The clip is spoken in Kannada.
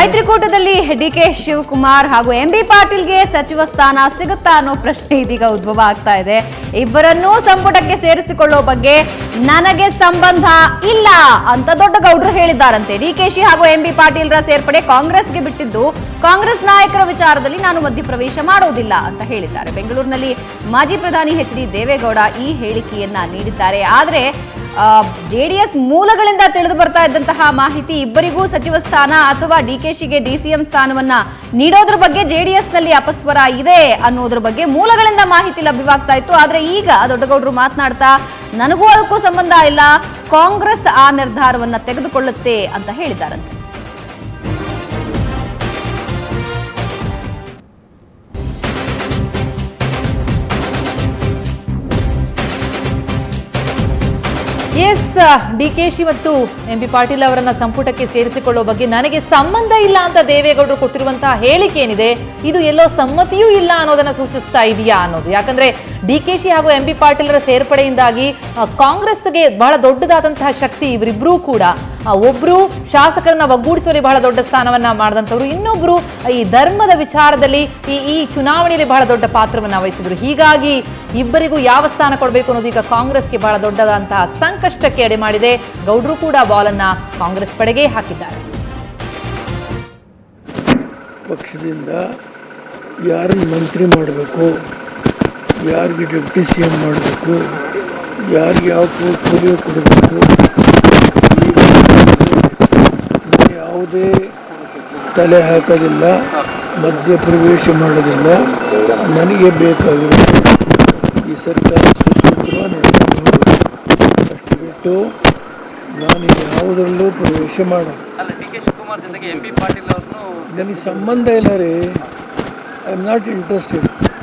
ಮೈತ್ರಿಕೂಟದಲ್ಲಿ ಡಿಕೆ ಶಿವಕುಮಾರ್ ಹಾಗೂ ಎಂ ಬಿ ಪಾಟೀಲ್ಗೆ ಸಚಿವ ಸ್ಥಾನ ಸಿಗುತ್ತಾ ಅನ್ನೋ ಪ್ರಶ್ನೆ ಇದೀಗ ಉದ್ಭವ ಆಗ್ತಾ ಇದೆ ಇಬ್ಬರನ್ನೂ ಸಂಪುಟಕ್ಕೆ ಸೇರಿಸಿಕೊಳ್ಳೋ ಬಗ್ಗೆ ನನಗೆ ಸಂಬಂಧ ಇಲ್ಲ ಅಂತ ದೊಡ್ಡ ಗೌಡ್ರು ಹೇಳಿದ್ದಾರಂತೆ ಡಿಕೆಶಿ ಹಾಗೂ ಎಂ ಬಿ ಪಾಟೀಲ್ರ ಸೇರ್ಪಡೆ ಕಾಂಗ್ರೆಸ್ಗೆ ಬಿಟ್ಟಿದ್ದು ಕಾಂಗ್ರೆಸ್ ನಾಯಕರ ವಿಚಾರದಲ್ಲಿ ನಾನು ಮಧ್ಯಪ್ರವೇಶ ಮಾಡುವುದಿಲ್ಲ ಅಂತ ಹೇಳಿದ್ದಾರೆ ಬೆಂಗಳೂರಿನಲ್ಲಿ ಮಾಜಿ ಪ್ರಧಾನಿ ಎಚ್ ಡಿ ದೇವೇಗೌಡ ಈ ಹೇಳಿಕೆಯನ್ನ ನೀಡಿದ್ದಾರೆ ಆದರೆ ಜೆಡಿಎಸ್ ಮೂಲಗಳಿಂದ ತಿಳಿದು ಬರ್ತಾ ಇದ್ದಂತಹ ಮಾಹಿತಿ ಇಬ್ಬರಿಗೂ ಸಚಿವ ಸ್ಥಾನ ಅಥವಾ ಡಿಕೆಶಿಗೆ ಡಿಸಿಎಂ ಸ್ಥಾನವನ್ನ ನೀಡೋದ್ರ ಬಗ್ಗೆ ಜೆಡಿಎಸ್ ನಲ್ಲಿ ಅಪಸ್ವರ ಇದೆ ಅನ್ನೋದ್ರ ಬಗ್ಗೆ ಮೂಲಗಳಿಂದ ಮಾಹಿತಿ ಲಭ್ಯವಾಗ್ತಾ ಇತ್ತು ಆದ್ರೆ ಈಗ ದೊಡ್ಡಗೌಡರು ಮಾತನಾಡ್ತಾ ನನಗೂ ಅದಕ್ಕೂ ಸಂಬಂಧ ಇಲ್ಲ ಕಾಂಗ್ರೆಸ್ ಆ ನಿರ್ಧಾರವನ್ನ ತೆಗೆದುಕೊಳ್ಳುತ್ತೆ ಅಂತ ಹೇಳಿದ್ದಾರಂತೆ ಎಸ್ ಡಿ ಕೆ ಶಿ ಮತ್ತು ಎಂ ಬಿ ಪಾಟೀಲ್ ಅವರನ್ನ ಸಂಪುಟಕ್ಕೆ ಸೇರಿಸಿಕೊಳ್ಳುವ ಬಗ್ಗೆ ನನಗೆ ಸಂಬಂಧ ಇಲ್ಲ ಅಂತ ದೇವೇಗೌಡರು ಕೊಟ್ಟಿರುವಂತಹ ಹೇಳಿಕೆ ಏನಿದೆ ಇದು ಎಲ್ಲೋ ಸಮ್ಮತಿಯೂ ಇಲ್ಲ ಅನ್ನೋದನ್ನ ಸೂಚಿಸ್ತಾ ಇದೆಯಾ ಅನ್ನೋದು ಯಾಕಂದ್ರೆ ಡಿ ಕೆ ಶಿ ಹಾಗೂ ಎಂ ಬಿ ಪಾಟೀಲರ ಸೇರ್ಪಡೆಯಿಂದಾಗಿ ಆ, ಕಾಂಗ್ರೆಸ್ಗೆ ಬಹಳ ದೊಡ್ಡದಾದಂತಹ ಶಕ್ತಿ ಇವರಿಬ್ಬರೂ ಕೂಡ ಆ, ಒಬ್ರು ಶಾಸಕರನ್ನ ಒಗ್ಗೂಡಿಸುವಲ್ಲಿ ಬಹಳ ದೊಡ್ಡ ಸ್ಥಾನವನ್ನ ಮಾಡಿದಂಥವ್ರು ಇನ್ನೊಬ್ರು ಈ ಧರ್ಮದ ವಿಚಾರದಲ್ಲಿ ಈ ಈ ಚುನಾವಣೆಯಲ್ಲಿ ಬಹಳ ದೊಡ್ಡ ಪಾತ್ರವನ್ನ ವಹಿಸಿದ್ರು ಹೀಗಾಗಿ ಇಬ್ಬರಿಗೂ ಯಾವ ಸ್ಥಾನ ಕೊಡಬೇಕು ಅನ್ನೋದು ಈಗ ಕಾಂಗ್ರೆಸ್ಗೆ ಬಹಳ ದೊಡ್ಡದಾದಂತಹ ಸಂಕಷ್ಟಕ್ಕೆ ಎಡೆ ಮಾಡಿದೆ ಗೌಡ್ರು ಕೂಡ ಬಾಲನ್ನ ಕಾಂಗ್ರೆಸ್ ಪಡೆಗೆ ಹಾಕಿದ್ದಾರೆ ಪಕ್ಷದಿಂದ ಯಾರನ್ನು ಮಂತ್ರಿ ಮಾಡಬೇಕು ಯಾರಿಗೆ ಡೆಪ್ಟಿ ಸಿ ಎಮ್ ಮಾಡಬೇಕು ಯಾರಿಗೆ ಯಾವ ಪೋರ್ಟ್ಫೋಲಿಯೋ ಕೊಡಬೇಕು ನಾನು ಯಾವುದೇ ತಲೆ ಹಾಕೋದಿಲ್ಲ ಮಧ್ಯಪ್ರವೇಶ ಮಾಡೋದಿಲ್ಲ ನನಗೆ ಬೇಕಾಗಿರೋದು ಈ ಸರ್ಕಾರ ಸುಸೂತ್ರ ನಡೆಸಬಹುದು ಅಷ್ಟು ಬಿಟ್ಟು ನಾನು ಯಾವುದರಲ್ಲೂ ಪ್ರವೇಶ ಮಾಡೋದು ಅಲ್ಲ ಡಿ ಕೆ ಶಿವಕುಮಾರ್ ಜೊತೆಗೆ ಎಂ ಬಿ ಪಾಟೀಲ್ ಅವ್ರನ್ನು ನನಗೆ ಸಂಬಂಧ ಇಲ್ಲ ರೀ ಐ ಆಮ್ ನಾಟ್ ಇಂಟ್ರೆಸ್ಟೆಡ್